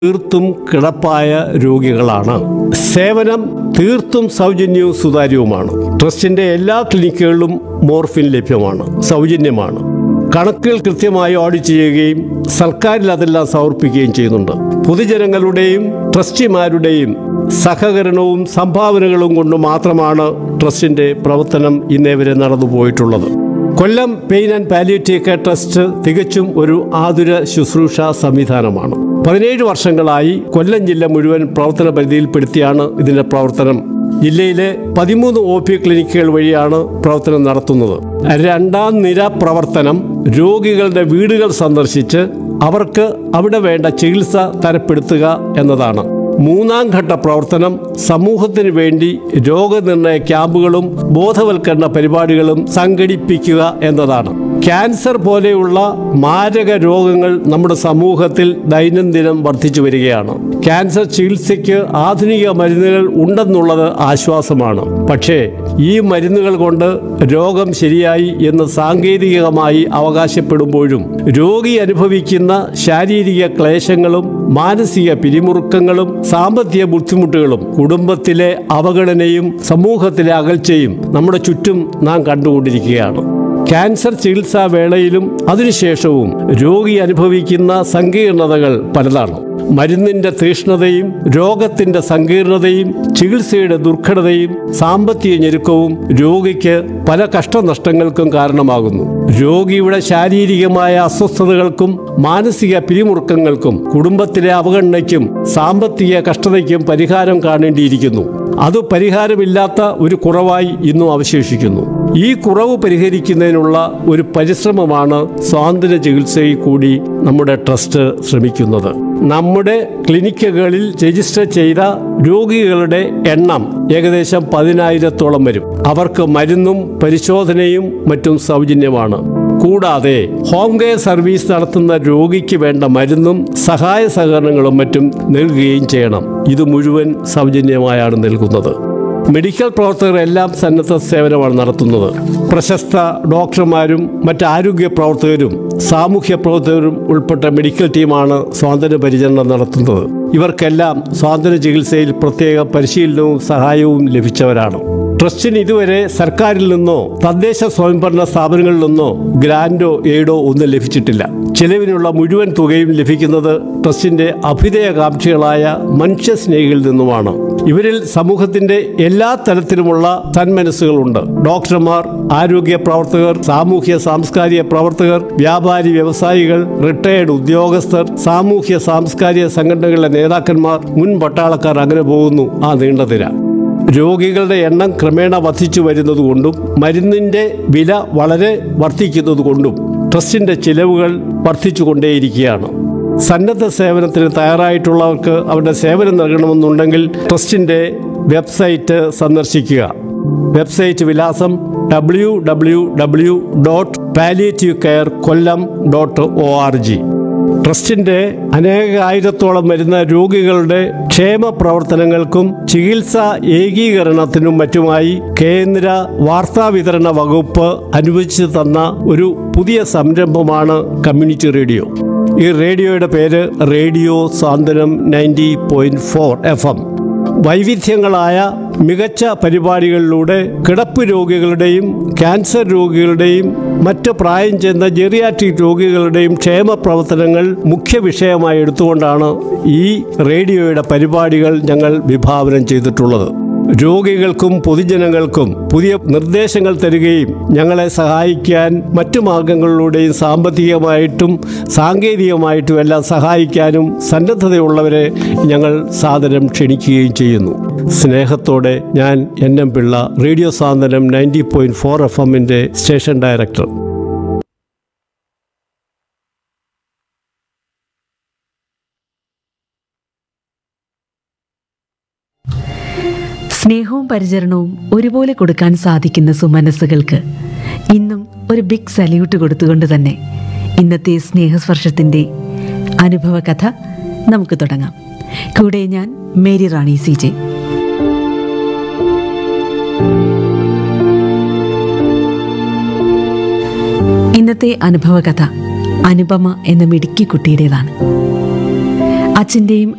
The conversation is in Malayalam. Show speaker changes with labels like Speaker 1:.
Speaker 1: തീർത്തും കിടപ്പായ രോഗികളാണ് സേവനം തീർത്തും സൗജന്യവും സുതാര്യവുമാണ് ട്രസ്റ്റിന്റെ എല്ലാ ക്ലിനിക്കുകളിലും മോർഫിൻ ലഭ്യമാണ് സൗജന്യമാണ് കണക്കുകൾ കൃത്യമായി ഓഡിറ്റ് ചെയ്യുകയും സർക്കാരിൽ അതെല്ലാം സമർപ്പിക്കുകയും ചെയ്യുന്നുണ്ട് പൊതുജനങ്ങളുടെയും ട്രസ്റ്റിമാരുടെയും സഹകരണവും സംഭാവനകളും കൊണ്ട് മാത്രമാണ് ട്രസ്റ്റിന്റെ പ്രവർത്തനം ഇന്നേ വരെ നടന്നു പോയിട്ടുള്ളത് Kollam pain and palliative care trust തികച്ചും ഒരു ആതുര ശുശ്രൂഷ സംവിധാനമാണ് പതിനേഴ് വർഷങ്ങളായി കൊല്ലം ജില്ല മുഴുവൻ പ്രവർത്തന പരിധിയിൽപ്പെടുത്തിയാണ് ഇതിന്റെ പ്രവർത്തനം ജില്ലയിലെ പതിമൂന്ന് ഒ പി ക്ലിനിക്കുകൾ വഴിയാണ് പ്രവർത്തനം നടത്തുന്നത് രണ്ടാം നിര പ്രവർത്തനം രോഗികളുടെ വീടുകൾ സന്ദർശിച്ച് അവർക്ക് അവിടെ വേണ്ട ചികിത്സ തരപ്പെടുത്തുക എന്നതാണ് മൂന്നാം ഘട്ട പ്രവർത്തനം സമൂഹത്തിന് വേണ്ടി രോഗനിർണയ ക്യാമ്പുകളും ബോധവൽക്കരണ പരിപാടികളും സംഘടിപ്പിക്കുക എന്നതാണ് ക്യാൻസർ പോലെയുള്ള മാരക രോഗങ്ങൾ നമ്മുടെ സമൂഹത്തിൽ ദൈനംദിനം വർദ്ധിച്ചു വരികയാണ് ക്യാൻസർ ചികിത്സയ്ക്ക് ആധുനിക മരുന്നുകൾ ഉണ്ടെന്നുള്ളത് ആശ്വാസമാണ് പക്ഷേ ഈ മരുന്നുകൾ കൊണ്ട് രോഗം ശരിയായി എന്ന് സാങ്കേതികമായി അവകാശപ്പെടുമ്പോഴും രോഗി അനുഭവിക്കുന്ന ശാരീരിക ക്ലേശങ്ങളും മാനസിക പിരിമുറുക്കങ്ങളും സാമ്പത്തിക ബുദ്ധിമുട്ടുകളും കുടുംബത്തിലെ അവഗണനയും സമൂഹത്തിലെ അകൽച്ചയും നമ്മുടെ ചുറ്റും നാം കണ്ടുകൊണ്ടിരിക്കുകയാണ് ക്യാൻസർ ചികിത്സാ വേളയിലും അതിനുശേഷവും രോഗി അനുഭവിക്കുന്ന സങ്കീർണതകൾ പലതാണ് മരുന്നിന്റെ തീഷ്ണതയും രോഗത്തിന്റെ സങ്കീർണതയും ചികിത്സയുടെ ദുർഘടതയും സാമ്പത്തിക ഞെരുക്കവും രോഗിക്ക് പല കഷ്ടനഷ്ടങ്ങൾക്കും കാരണമാകുന്നു രോഗിയുടെ ശാരീരികമായ അസ്വസ്ഥതകൾക്കും മാനസിക പിരിമുറുക്കങ്ങൾക്കും കുടുംബത്തിലെ അവഗണനയ്ക്കും സാമ്പത്തിക കഷ്ടതയ്ക്കും പരിഹാരം കാണേണ്ടിയിരിക്കുന്നു അത് പരിഹാരമില്ലാത്ത ഒരു കുറവായി ഇന്നും അവശേഷിക്കുന്നു ഈ കുറവ് പരിഹരിക്കുന്നതിനുള്ള ഒരു പരിശ്രമമാണ് സ്വാതന്ത്ര്യ ചികിത്സയിൽ കൂടി നമ്മുടെ ട്രസ്റ്റ് ശ്രമിക്കുന്നത് നമ്മുടെ ക്ലിനിക്കുകളിൽ രജിസ്റ്റർ ചെയ്ത രോഗികളുടെ എണ്ണം ഏകദേശം പതിനായിരത്തോളം വരും അവർക്ക് മരുന്നും പരിശോധനയും മറ്റും സൗജന്യമാണ് കൂടാതെ ഹോം കെയർ സർവീസ് നടത്തുന്ന രോഗിക്ക് വേണ്ട മരുന്നും സഹായ സഹകരണങ്ങളും മറ്റും നൽകുകയും ചെയ്യണം ഇത് മുഴുവൻ സൗജന്യമായാണ് നൽകുന്നത് മെഡിക്കൽ പ്രവർത്തകർ എല്ലാം സന്നദ്ധ സേവനമാണ് നടത്തുന്നത് പ്രശസ്ത ഡോക്ടർമാരും മറ്റ് ആരോഗ്യ പ്രവർത്തകരും സാമൂഹ്യ പ്രവർത്തകരും ഉൾപ്പെട്ട മെഡിക്കൽ ടീമാണ് സ്വാതന്ത്ര്യ പരിചരണം നടത്തുന്നത് ഇവർക്കെല്ലാം സ്വാതന്ത്ര്യ ചികിത്സയിൽ പ്രത്യേക പരിശീലനവും സഹായവും ലഭിച്ചവരാണ് ട്രസ്റ്റിന് ഇതുവരെ സർക്കാരിൽ നിന്നോ തദ്ദേശ സ്വയംഭരണ സ്ഥാപനങ്ങളിൽ നിന്നോ ഗ്രാൻഡോ എയ്ഡോ ഒന്നും ലഭിച്ചിട്ടില്ല ചെലവിനുള്ള മുഴുവൻ തുകയും ലഭിക്കുന്നത് ട്രസ്റ്റിന്റെ അഭ്യുദയകാംക്ഷികളായ മനുഷ്യസ്നേഹികളിൽ നിന്നുമാണ് ഇവരിൽ സമൂഹത്തിന്റെ എല്ലാ തരത്തിലുമുള്ള സന്മനസ്സുകളുണ്ട് ഡോക്ടർമാർ ആരോഗ്യ പ്രവർത്തകർ സാമൂഹ്യ സാംസ്കാരിക പ്രവർത്തകർ വ്യാപാരി വ്യവസായികൾ റിട്ടയർഡ് ഉദ്യോഗസ്ഥർ സാമൂഹ്യ സാംസ്കാരിക സംഘടനകളിലെ നേതാക്കന്മാർ മുൻ പട്ടാളക്കാർ അങ്ങനെ പോകുന്നു ആ നീണ്ട നിര രോഗികളുടെ എണ്ണം ക്രമേണ വർദ്ധിച്ചു വരുന്നതുകൊണ്ടും മരുന്നിന്റെ വില വളരെ വർദ്ധിക്കുന്നതുകൊണ്ടും ട്രസ്റ്റിന്റെ ചിലവുകൾ വർദ്ധിച്ചുകൊണ്ടേയിരിക്കുകയാണ് സന്നദ്ധ സേവനത്തിന് തയ്യാറായിട്ടുള്ളവർക്ക് അവരുടെ സേവനം നൽകണമെന്നുണ്ടെങ്കിൽ ട്രസ്റ്റിന്റെ വെബ്സൈറ്റ് സന്ദർശിക്കുക വെബ്സൈറ്റ് വിലാസം W W W dot palliative care Kollam dot O R G ട്രസ്റ്റിന്റെ അനേകായിരത്തോളം വരുന്ന രോഗികളുടെ ക്ഷേമ പ്രവർത്തനങ്ങൾക്കും ചികിത്സാ ഏകീകരണത്തിനും മറ്റുമായി കേന്ദ്ര വാർത്താ വിതരണ വകുപ്പ് അനുവദിച്ചു തന്ന ഒരു പുതിയ സംരംഭമാണ് കമ്മ്യൂണിറ്റി റേഡിയോ ഈ റേഡിയോയുടെ പേര് radio Santhwanam ninety point four F M വൈവിധ്യങ്ങളായ മികച്ച പരിപാടികളിലൂടെ കിടപ്പ് രോഗികളുടെയും ക്യാൻസർ രോഗികളുടെയും മറ്റ് പ്രായം ചെന്ന ജെറിയാട്രിക് രോഗികളുടെയും ക്ഷേമ പ്രവർത്തനങ്ങൾ മുഖ്യ വിഷയമായി എടുത്തുകൊണ്ടാണ് ഈ റേഡിയോയുടെ പരിപാടികൾ ഞങ്ങൾ വിഭാവനം ചെയ്തിട്ടുള്ളത് രോഗികൾക്കും പൊതുജനങ്ങൾക്കും പുതിയ നിർദ്ദേശങ്ങൾ തരികയും ഞങ്ങളെ സഹായിക്കാൻ മറ്റു മാർഗങ്ങളിലൂടെയും സാമ്പത്തികമായിട്ടും സാങ്കേതികമായിട്ടും എല്ലാം സഹായിക്കാനും സന്നദ്ധതയുള്ളവരെ ഞങ്ങൾ സാദരം ക്ഷണിക്കുകയും ചെയ്യുന്നു സ്നേഹത്തോടെ ഞാൻ N M Pillai radio Santhwanam ninety point four F എമ്മിൻ്റെ സ്റ്റേഷൻ ഡയറക്ടർ
Speaker 2: സ്നേഹവും പരിചരണവും ഒരുപോലെ കൊടുക്കാൻ സാധിക്കുന്ന സുമനസ്സുകൾക്ക് ഇന്നും ഒരു ബിഗ് സല്യൂട്ട് കൊടുത്തുകൊണ്ട് തന്നെ ഇന്നത്തെ സ്നേഹസ്പർശത്തിൻ്റെ അനുഭവ കഥ നമുക്ക് തുടങ്ങാം കൂടെ ഞാൻ മേരി റാണി സി ജെ ഇന്നത്തെ അനുഭവ കഥ അനുപമ എന്ന മിടുക്കി കുട്ടിയുടേതാണ് അച്ഛൻ്റെയും